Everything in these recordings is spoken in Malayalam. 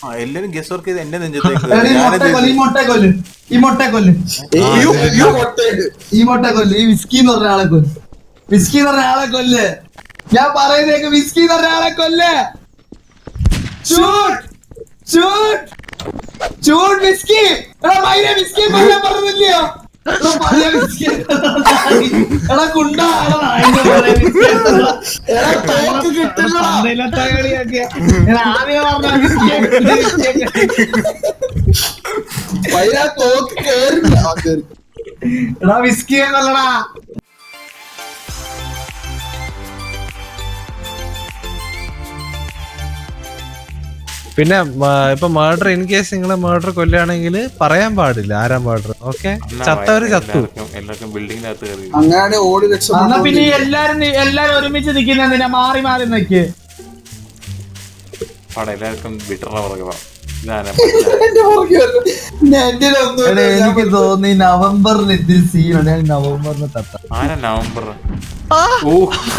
ആ എല്ലാരും ഗസ് വർക്ക് ചെയ്ത് എന്റെ നെഞ്ചത്തേക്ക് എടാ, ഈ ഞാനിത് മൊട്ട കൊല്ല് ഈ മൊട്ട കൊല്ല് ഈ മൊട്ട കൊല്ല് അയ്യോ, അയ്യോ, കൊട്ടയുണ്ട്. ഈ മൊട്ട കൊല്ല് ഈ വിസ്കി എന്ന് പറഞ്ഞ ആളെ കൊല്ല് വിസ്കി എന്ന് പറഞ്ഞ ആളെ കൊല്ല് ഞാൻ പറയുന്നേക്ക് വിസ്കി എന്ന് പറഞ്ഞ ആളെ കൊല്ല് ഷൂട്ട് ഷൂട്ട് ഷൂട്ട് വിസ്കി എടാ മൈനെ വിസ്കി കൊല്ലാൻ പറഞ്ഞില്ലയോ എടാ, പയ്യെ വിസ്കി എടാ കുണ്ടാ എടാ, നായിന്റെ പോലെ വിസ്കി എടാ, തോക്ക് കിട്ടില്ലടാ. പന്തയിലത്തെ കളിയൊക്കെ. ഞാൻ ആദ്യം പറഞ്ഞ വിസ്കിയെ കൊല്ല്, വിസ്കിയെ കൊല്ല്. പയ്യ തോക്ക് കേറില്ല ആ, കേറി. എടാ വിസ്കിയെ കൊല്ലടാ പിന്നെ മ- ഇപ്പൊ മർഡർ ഇൻ കേസ് നിങ്ങളെ മർഡർ കൊല്ലുകയാണെങ്കിൽ പറയാൻ പാടില്ല ആരാ മർഡർ ഓക്കെ എന്നാ ചത്തവര് ചത്തു എല്ലാവർക്കും എല്ലാവർക്കും ബിൽഡിങ്ങിനകത്ത് കയറി അങ്ങനെ ഓടി എന്നാ രക്ഷപ്പെട്ടു പിന്നെ ഈ എല്ലാരും നി- എല്ലാരും ഒരുമിച്ച് നിക്കുന്ന എന്തിനാ മാറി മാറി നിക്ക് അവിടെ എല്ലാവർക്കും വിട്ടറ പുറകെ വാ. ഇതാരാ എന്റെ പുറകെ വരുന്നു. ഞാൻ എന്റെ ഒന്നും എടാ, എനിക്ക് തോന്നി നവംബറിൽ ഇതിൽ സീനുണ്ട് ഞാൻ നവംബറിന് തട്ട ആരാ നവംബർ ഓ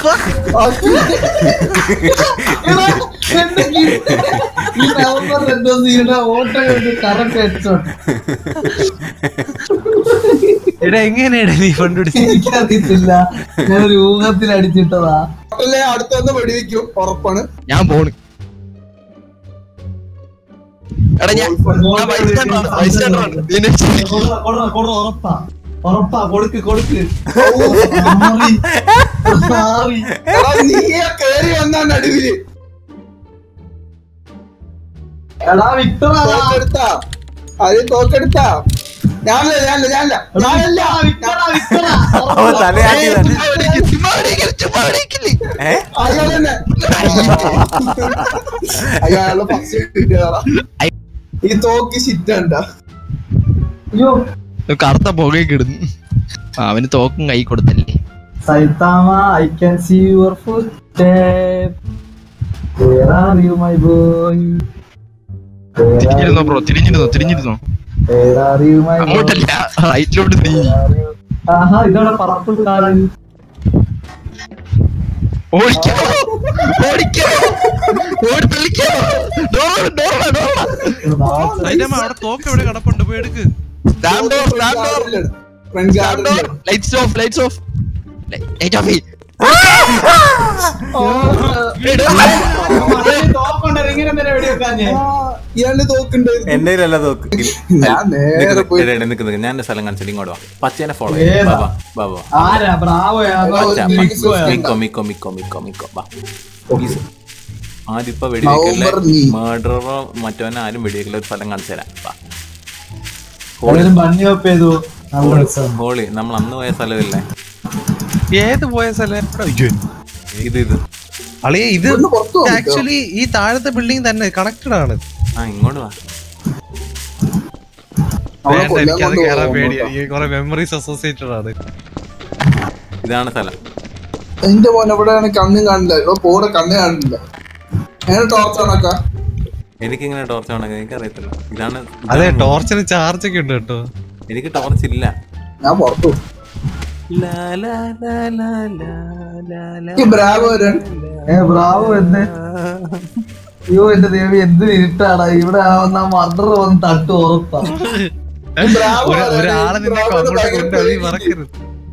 ഈ നവംബറിൽ എന്തോ സീനുണ്ട് ഓട്ടോ കറക്റ്റ് ഹെഡ്ഷോട്ട് എടാ എങ്ങനെയാണ് നീ കണ്ടുപിടിച്ചത് എനിക്കറിയത്തില്ല ഞാൻ ഒരു ഊഹത്തിൽ അടിച്ചിട്ടതാ അല്ലേ അടുത്തൊന്ന് വെടിവെക്കും ഉറപ്പാണ് ഞാൻ പോണ് എടാ ഞാൻ ഞാൻ bystander ആണ്, bystander ആണ്. നീ എന്നെ വിശ്വസിക്ക്. കൊടുറ, കൊടുറ, കൊടുറ, ഉറപ്പാ ഉറപ്പാ കൊടുക്ക് കൊടുക്ക് മാറി മാറി എടാ, നീയാ കേറി വന്നാ നടുവില് എടാ വിക്ടർ തോക്കെടുത്താ അത് തോക്കെടുത്താ ഞാനല്ല ഞാനല്ല ഞാനല്ല ഞാനല്ല വിക്ടറാ വിക്ടറാ അവൻ തലയാട്ടിയതാണ് ചുമ്മാ വെടിക്ക്, ചുമ്മാ വെടിക്ക്, ചുമ്മാ വെടിക്കില്ലേ? ഏ അയാൾ തന്നെ അയാളെ ഫസ്റ്റ് കിട്ടിയതാ ഈ തോക്ക് ശിറ്റണ്ട അയ്യോ കറുത്ത പുകയൊക്കെ ഇടുന്നു ആ, അവന് തോക്കും കൈ കൊടുത്തല്ലേ Saitama I can see your food Where are you, my boy? Where are തിരിഞ്ഞിരുന്നോ you? ബ്രോ തിരിഞ്ഞിരുന്നോ തിരിഞ്ഞിരുന്നോ Where are you, my boy? അങ്ങോട്ടല്ല റൈറ്റിലോട്ട് നീ Where are you? ആഹാ ഇതോടെ പറപ്പിൾ കാലൻ ഓടിക്കോ ഓടിക്കോ ഓടി വിളിക്കോ ഡോറ ഡോറ ഡോറ അതിന്റെ അമ്മ അവിടെ തോക്ക് എവിടെ കിടപ്പുണ്ട് പോയി എടുക്ക് slam door slam door front slam door garden lights off lights off light off ഇങ്ങനെ തന്നെ വെടി വെക്കാഞ്ഞേ ഇയാളുടെ തോക്കുണ്ട് എന്റെ കയ്യിലല്ല തോക്ക് ഞാൻ നേരെ പോയി നിക്ക് നിക്ക് നിക്ക്. ഞാൻ എന്റെ സ്ഥലം കാണിച്ചിട്ട് ഇങ്ങോട്ട് വാ പച്ചേനെ ഫോളോ ഏതാ? ബാബാ ബാബാ ആരാ ബ്രാവോയാ പച്ച ഒരു പച്ച. മിനിറ്റ് മിക്കോ മിക്കോ മിക്കോ മിക്കോ മിക്കോ വാ Please. ആദ്യപ്പോ വെടിവെക്കല്ലേ നവംബർ നീ. മർഡറോ മറ്റോനെ ആരും വെടിവെക്കല ഒരു സ്ഥലം കാണിച്ചു തരാം വാ എവിടെയും ബണ്ണി വെപ്പ് ചെയ്തു നല്ല രസം ഹോളി നമ്മൾ അന്ന് പോയ സ്ഥലമില്ലേ ഏത് പോയ സ്ഥലം അയ്യോ. ഇത് ഇത് അളിയെ ഇത് ഇവിടുന്ന് പുറത്ത് പോകാൻ പറ്റുമോ? ആക്ച്വലി ഈ താഴത്തെ ബിൽഡിംഗ് തന്നെ കണക്റ്റഡ് ആണ് ആ ഇങ്ങോട്ട് വാ അവളെ വേണ്ട, കൊല്ലാൻ എനിക്കത് കൊണ്ട് കേറാൻ പോകാൻ പേടിയാ നോക്കാം. ഈ കുറെ മെമ്മറീസ് അസോസിയേറ്റഡ് ആണ് ഇതാണ് സ്ഥലം എന്റെ മോൻ എവിടെയാണ് കണ്ണും കാണില്ല ഇവിടെ പോടെ കണ്ണ് കാണില്ല എങ്ങനെ ടോർച്ച് ആണക്കാ എനിക്കിങ്ങനെ ടോർച്ച് വേണമെങ്കിൽ എനിക്കറിയത്തില്ല ഇതാണ് അതെ ഇതാണ് ടോർച്ചിന് ചാർജ് ഒക്കെ ഉണ്ട് കേട്ടോ എനിക്ക് ടോർച്ച് ഇല്ല ഞാൻ പുറത്തു ലാ, ലാ, ലാ, ലാ, ലാ, ലാ, ലാ. ഈ ബ്രാവോ വരാൻ ഏ ബ്രാവോ എന്ന് അയ്യോ എന്റെ ദേവി എന്ത് ഇരുട്ടാടാ ഇവിടെ വന്ന മർഡർ വന്ന് തട്ട് ഉറപ്പാ ബ്രാവോ ഒരു- വരാൻ. ഒരാളെ നിന്നെ ബ്രാവോനെ അങ്ങോട്ട് ഭയങ്കര കൊണ്ട് നീ പേടിയാ. മറക്കരുത്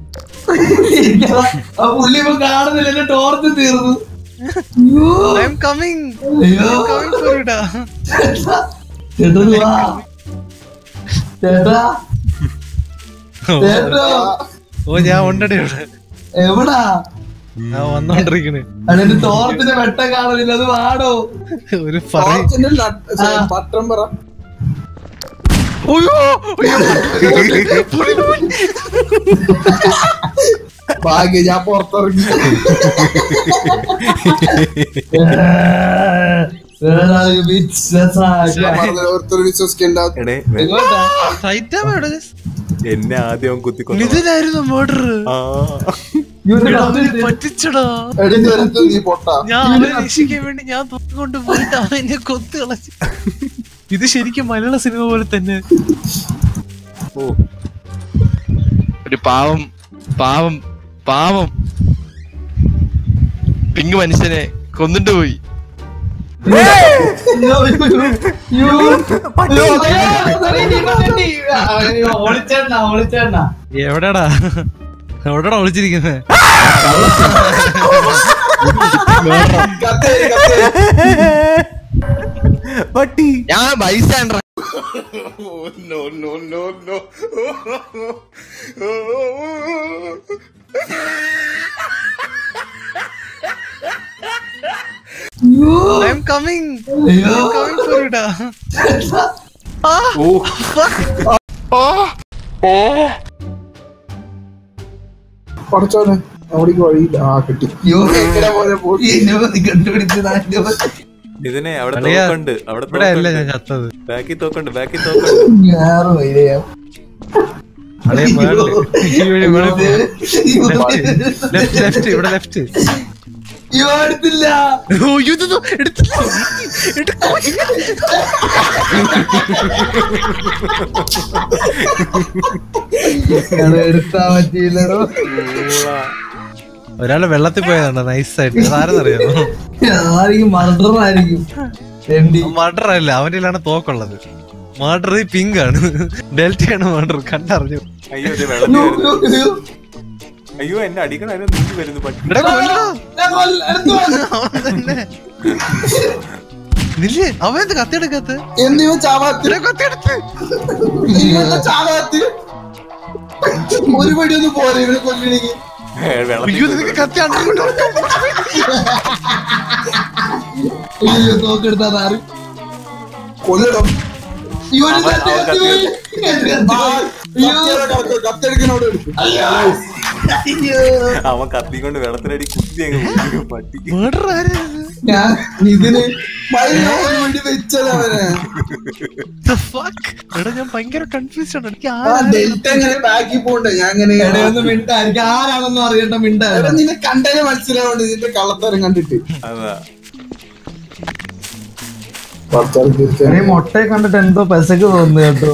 ആ പുള്ളി ഇപ്പൊ കാണുന്നില്ല എന്റെ ടോർച്ച് തീർന്നു അയ്യോ ഐ എം കമ്മിങ് അയ്യോ കമ്മിങ് ഫോർ യുടാ ചേട്ടാ ചേട്ടാ ഇത് വാ ചേട്ടാ ചേട്ടാ ഓ ഞാൻ ഉണ്ടടി ഇവിടെ എവിടാ ഞാൻ വന്നോണ്ടിരിക്കണ് അതിന്റെ ടോർച്ചിന്റെ വെട്ടം കാണുന്നില്ല അത് വാടോ ഒരു പറ ടോർച്ചിന്റെ നട്ട്- ആ. പട്ടം പറ ഭാഗ്യം ഞാൻ പുറത്തിറങ്ങി ഞാൻ പറഞ്ഞത് ഓരോരുത്തർ വിശ്വസിക്കണ്ട എടേ വെ- എങ്ങോട്ടാ ടൈറ്റാ എവിടെ എന്നെ ആദ്യം അവൻ കുത്തിക്കൊണ്ടു ഇതിലായിരുന്നു മർഡർ ആ ഇവന്റെ ടോർച്ച് പറ്റിച്ചടാ എടി വരുത്ത് നീ പൊട്ടാ ഞാൻ അവനെ രക്ഷിക്കാൻ വേണ്ടി ഞാൻ കൊണ്ട് പോയിട്ട് അവൻ എന്നെ കൊത്തി കളച്ചു ഇത് ശരിക്കും മലയാള സിനിമ പോലെ തന്നെ ഓ ഒരു പാവം പാവം പാവം പിങ്ക് മനുഷ്യനെ കൊന്നിട്ട് പോയി ഓളിച്ചേണ്ണ ഓളിച്ചേണ്ണ എവിടെടാ എവിടെടാ ഒളിച്ചിരിക്കുന്നത് കത്തേരി കത്തേരി പട്ടി ഞാൻ ബൈസ്റ്റാൻഡർ ഐ എം കമ്മിങ് അയ്യോ കമ്മിങ് ഫോർ യുടാ ഓ പഠിച്ചോനെ അവിടേക്ക് വഴിയില്ല ആ കിട്ടി അയ്യോ എങ്ങനെ പോലെ പോയി എന്നെ കണ്ടുപിടിച്ചത് ഇതിനെ അവിടെ അളിയാ, തോക്കുണ്ട് അവിടെ ഇവിടെ അല്ല ഞാൻ ചത്തത് ബാക്കി തോക്കുണ്ട് ബാക്കി തോക്കുണ്ട് ഞാറ് വൈരയാ അളിയ മേളില്. ഈ വഴി മേളിൽ ലെഫ്റ്റ് ലെഫ്റ്റ് ഇവിടെ ലെഫ്റ്റ് അയ്യോ എടുത്തില്ല അത് എടുത്താ പറ്റിയില്ലടോ ഒരാള് വെള്ളത്തിൽ പോയതാണ് നൈസായിട്ട് അതാരെന്നറിയാമോ ആയിരിക്കും മർഡർ ആയിരിക്കും എണ്ടി മർഡർ അല്ല അവന്റെ തോക്കുള്ളത് മർഡർ പിങ്ക് ആണ് ഡെൽറ്റയാണ് മർഡർ കണ്ടറിഞ്ഞു അയ്യോ ഇത് വെള്ളത്തിൽ വരുന്നു അയ്യോ എന്നെ അടിക്കണായിരുന്നു നീങ്ങി വരുന്നു പട്ടി ഇവിടെ കൊല്ലടാ. അവൻ തന്നെ. നില്ല് അവൻ എന്ത് കത്തിയെടുക്കത്ത് എന്നിവ ചാവാത്തി കത്തിയെടുത്ത് ഇവന്റെ ചാവാത്തി ഒരു പടിയൊന്നും പോരെ ഇവനെ കൊല്ലണെങ്കിൽ ഏ, വെള്ളത്തിൽ അയ്യോ നിനക്ക് കത്തി അങ്ങോട്ട് അയ്യോ തോക്കെടുത്താ താറി കൊല്ലണം ഇവന് അവൻ- കത്തി അവൻ കത്തി പോയി. കത്തെടുക്കുന്നോട് എടുക്കും അയ്യോ അവൻ കത്തിക്കൊണ്ട് വെള്ളത്തിനടി കുത്തി അങ്ങ് വീഴും പട്ടിക്ക് മർഡർ ആര് ഞാൻ ഇതിന് മയിലിന് വേണ്ടി വെച്ചത് അവനെ എടാ ഞാൻ ഭയങ്കര കൺഫ്യൂസ് ആണ് എനിക്ക് ആ ആരാ ഡെൽറ്റ എങ്ങനെ ബാക്കി പോണ്ടേ ഞാൻ ഇങ്ങനെ ഇടയൊന്നും മിണ്ടായിരിക്കും ആരാണെന്നും അറിയണ്ട എടാ, മിണ്ടായിരുന്നു നിന്നെ കണ്ടതിന് മനസ്സിലാവുണ്ട് നിന്റെ കള്ളത്തരം കണ്ടിട്ട് അതാ പത്താറ് തീർച്ചയായും ഈ മുട്ടയെ കണ്ടിട്ട് എന്തോ പെസക്ക് തോന്നുന്നു കേട്ടോ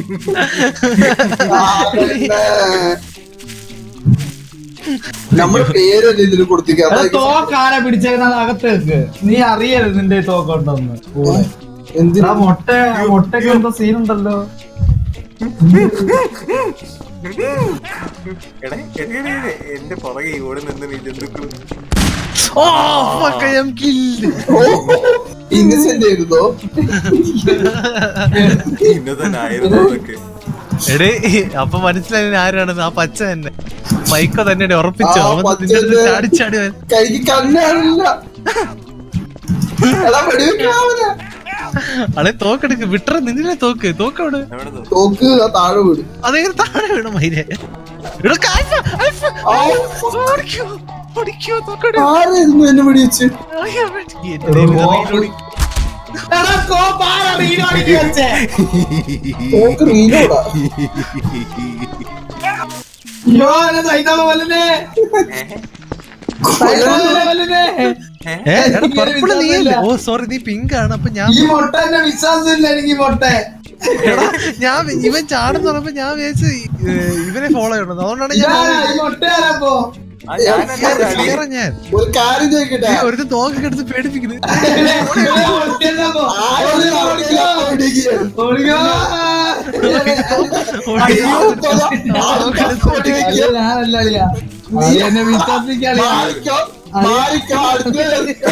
നമ്മുടെ പേരല്ലേ ഇതിൽ കൊടുത്തിക്ക എടാ, തോക്കാരെ പിടിച്ചേക്കുന്നത് അകത്ത് വെക്ക് നീ അറിയരുത് നിന്റെ ഈ തോക്കുണ്ടെന്ന് കൂടെ എന്തിനാ എടാ, മുട്ട മുട്ടയ്ക്ക് എന്തോ സീനുണ്ടല്ലോ എടേ എടേ, എടേ, എടേ, എന്റെ പുറകെ ഓടി നിന്ന് നീ ജന്തുക്കൾ ഓ fuck, I am killed. Innocent ആയിരുന്നോ ഇന്നതന്നായിരുന്നു അതൊക്കെ എടേ അപ്പൊ മനസ്സിലായി ഞാൻ ആരാണെന്ന് ആ പച്ച തന്നെ മൈക്കോ തന്നെ ഉറപ്പിച്ചോ ആ, അവൻ പച്ച നിന്റെ അടുത്ത് തന്നെ. ചാടി ചാടി വരും. കൈക്ക് കണ്ണാണില്ല എടാ വെടിവെക്കാവന അളെ തോക്കെടുക്ക് വിട്ടറ നിന്നിലെ തോക്ക് തോക്കവിടെ എവിടെ നിന്ന്? തോക്ക് ആ താഴെ വീട് അതെങ്ങനെ താഴെ വീണു മൈരെ എടാ, ആൽഫ, ആൽഫ. ആ, ഓടിക്കോ, ഓടിക്കോ, തോക്കെടു. ആരായിരുന്നു എന്നെ വെടിവെച്ച് അയ്യോ, എന്റെ ദൈവമേ, റീലോഡിങ്. എടാ, കോപ്പ് ആരാ റീലോഡിങ് വെച്ചേ? തോക്ക് റീലോടാ അയ്യോ, എന്നെ സൈതാമ കൊല്ലുന്നേ. സൈതാമ കൊല്ലുന്നേ. ഏ, എടാ, എനിക്കൊരു purple നീയല്ലേ? വിശ്വാസമില്ല. ഓ സോറി നീ പിങ്ക് ആണ് അപ്പൊ ഞാൻ ഈ മുട്ട എന്നെ വിശ്വാസമില്ല എനിക്ക് ഈ മുട്ട എടാ, ഞാൻ ഇവൻ ചാടുന്ന പറഞ്ഞപ്പോ ഞാൻ വിചാരിച്ചു ഏ, ഇവനെ ഫോളോ ചെയ്യണം അതുകൊണ്ടാണ് ഞാൻ ഇതാരാ? ഈ മുട്ട ആരാപ്പോ ആ, ഞാനല്ല അടി. clear ആ ഞാൻ ഒരു കാര്യം ചോദിക്കട്ടെ നീ ഒരുത്ത തോക്കൊക്കെ എടുത്ത് പേടിപ്പിക്കുന്നത് ഇവിടെ മുട്ടയല്ലപ്പോ. ആരും ഓടിക്കോ, വെടിവെക്കുക. ഓടിക്കോ. അയ്യോ. അയ്യോ, ഞാനല്ല അളിയാ. അളിയാ, എന്നെ വിശ്വസിക്കളിയാ മാറിക്കോ, മാറിക്കോ, അടുത്ത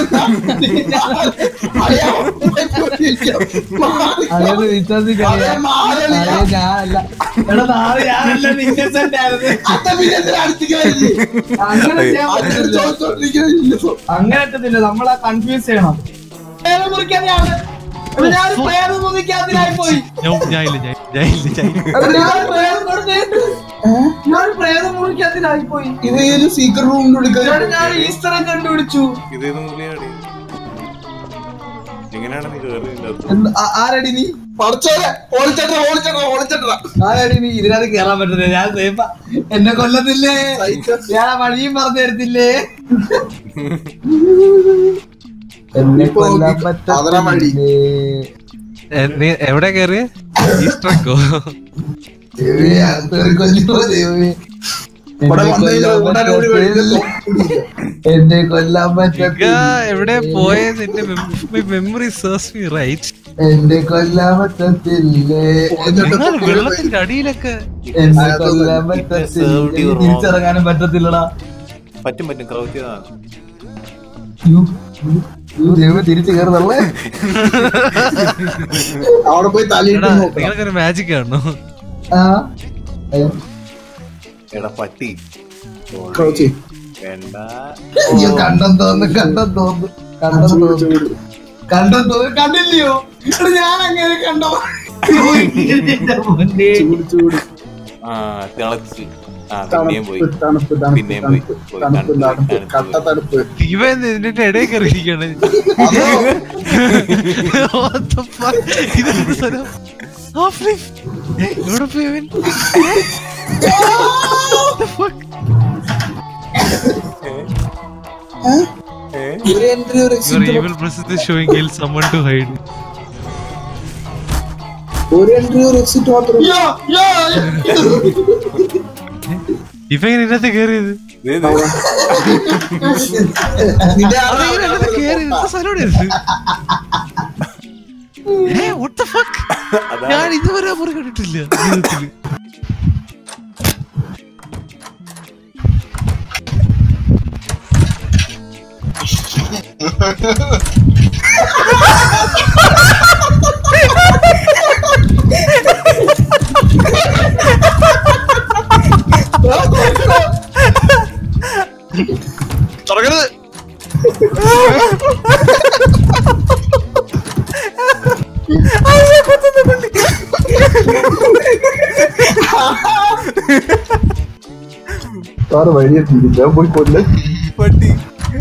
അളിയാ, വെടിവെക്കുക. മാറിക്കോ. അളിയെന്ന് വിശ്വസിക്കളിയാ അളിയാ, മാറളിയാ. അളിയ ഞാനല്ല എടാ നാളെ ഞാനല്ല ഇന്നസെന്റ് ആയിരുന്നു അത്ത പിന്നെ എന്തിനാ അടുത്തേക്ക് വരുന്നത്? അങ്ങനെ ചെയ്യാൻ അടുത്ത് പറ്റില്ല ചോദിച്ചോണ്ടിരിക്കുന്നത് ഇല്ലല്ലോ. അങ്ങനെ പറ്റത്തില്ല നമ്മളെ കൺഫ്യൂസ് ചെയ്യണം പ്രേതം മുറിക്കാൻ ഞാൻ എടാ, ഞാൻ പ്രേതം മുറിക്കാത്തിനായി പോയി ഞാൻ- ഞാൻ ഇല്ല ഞാൻ ഞാൻ ഇല്ല ഞാൻ ഇല്ല. എടാ, ഞാൻ പ്രേതം കൊടുത്തേ ഞാൻ പ്രേതം മുറിക്കാത്തിനായി പോയി ഇത് ഏത് സീക്രട്ട് റൂമിന്റെ എന്നിട്ട് ഉള്ളിൽ ഞാൻ ഈസ്റ്ററെ കണ്ടുപിടിച്ചു ഇതേത് മൂലയാണ് എങ്ങനെയാണ് നീ കേറിയില്ലാത്തത് എന്ത്- ആ- ആരടി നീ പഠിച്ചോലെ ഓളിച്ചേട്ടാ ഓളിച്ചേട്ടാ ഓളിച്ചേട്ടാ ആരടി നീ ഇതിനകത്ത് കേറാൻ പറ്റുന്നില്ല ഞാൻ സേഫ എന്നെ കൊല്ലത്തില്ലേ സഹിച്ചോ. ഞാൻ ആ വഴിയും പറഞ്ഞു തരത്തില്ലേ എന്നെ ഇപ്പൊ കൊല്ലാൻ നോക്കി. അതിനാ വഴി. പറ്റത്തില്ലേ ഏ, നീ എവിടെ കയറിയ ഈസ്റ്റർക്കോ ദൈവമേ, അകത്ത് കയറി കൊല്ലുമോ ദൈവമേ? ഇവിടെ എന്നെ വന്നു കഴിഞ്ഞാൽ കൊല്ലാൻ ഉടനെ ഒരു വെടിയിൽ പറ്റത്തില്ല. തോക്കിടില്ല. എന്നെ കൊല്ലാൻ ഇക പറ്റത്തില്ല എവിടെ പോയത് എന്റെ മെമ്മറി സെർച്ച് മീ റൈറ്റ് എന്നെ കൊല്ലാൻ പറ്റത്തില്ലേ എന്നിട്ട് നിങ്ങൾ തൊക്കിടി വെള്ളത്തിന്റെ അടിയിലൊക്കെ എന്നെ അതൊന്നും കൊല്ലാൻ served പറ്റത്തില്ല you എനിക്ക് wrong. തിരിച്ചിറങ്ങാനും പറ്റത്തില്ലടാ പറ്റും പറ്റും ക്രൗച്ച് ചെയ്താണ് യ്യോ, യ്യോ, ദൈവമേ, തിരിച്ച് കയറുന്നല്ലേ അവിടെ പോയി തലയിട്ട് എടാ നോക്കണം നിങ്ങൾക്കൊരു മാജിക് കാണോ ആ ഏ, എടാ പട്ടി ക്രൗച്ച് ചെയ്യ്. വേണ്ട അയ്യോ കണ്ടെന്ന് തോന്നുന്നു കണ്ടെന്ന് തോന്നുന്നു കണ്ടെന്ന് ചൂട്, തോന്നുന്നു ചൂട്. കണ്ടെന്ന് തോന്നുന്നു കണ്ടില്ലയോ എടാ, ഞാൻ അങ്ങനെ കണ്ടോ എന്റെ പൊന്നേ. ചൂട്, ചൂട്. ആ തിളച്ച് ആ പിന്നെയും പോയി തണുപ്പ് തണുപ്പ് തണുപ്പ് പിന്നെയും പോയി. തണുപ്പ് പോയി. തണുപ്പ് തണുപ്പ്, തണുപ്പ് കട്ട തണുപ്പ്. തണുപ്പ് ഇവൻ ഇതിന്റെ ഇടയിൽ കയറിയിരിക്കാണ് What the fuck? ഇതെന്ത് സ്ഥലം? Half life? ഏയ്, എവിടെ പോയി ഇവൻ? What the fuck? ഒരു എൻട്രി ഒരു Your exit evil presence is showing Gil someone to hide. ഒരു എൻട്രി ഒരു എക്സിറ്റ് മാത്രം യ്യോ, യ്യോ, യ്യോ. ഇവൻ എങ്ങനെ ഇതിനകത്ത് കയറിയത് ദേ, ദേ. നിന്റെ ആ- അതെങ്ങനെ ഇതിനകത്ത് കയറി ഇത്ര സ്ഥലം ഇത് ഏ what the fuck? അതാ ഞാൻ ഇതുവരെ മുറി കണ്ടിട്ടില്ല ജീവിതത്തില് തുറക്കരുത് വേറെ വഴിയെത്തിയില്ല പോയി കൊല്ല് പട്ടി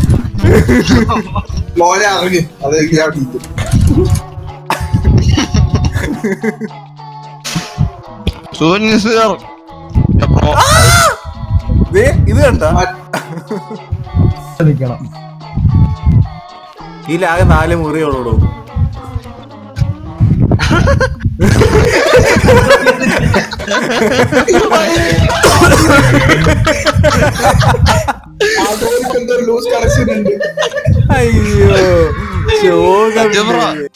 മോനെ ഇറങ്ങി അത് ഞാൻ ഇരിക്കും. സൂര്യൻ സാർ ബ്രോ ദേ ഇത് കണ്ട നിക്കണം ഇതിലാകെ നാല് മുറികളുള്ളൂ ആൾക്കാർക്ക് എന്തോ ലൂസ് കണക്ഷൻ ഉണ്ട് അയ്യോ ശോകം ജബ്ര. ഇല്ലേ?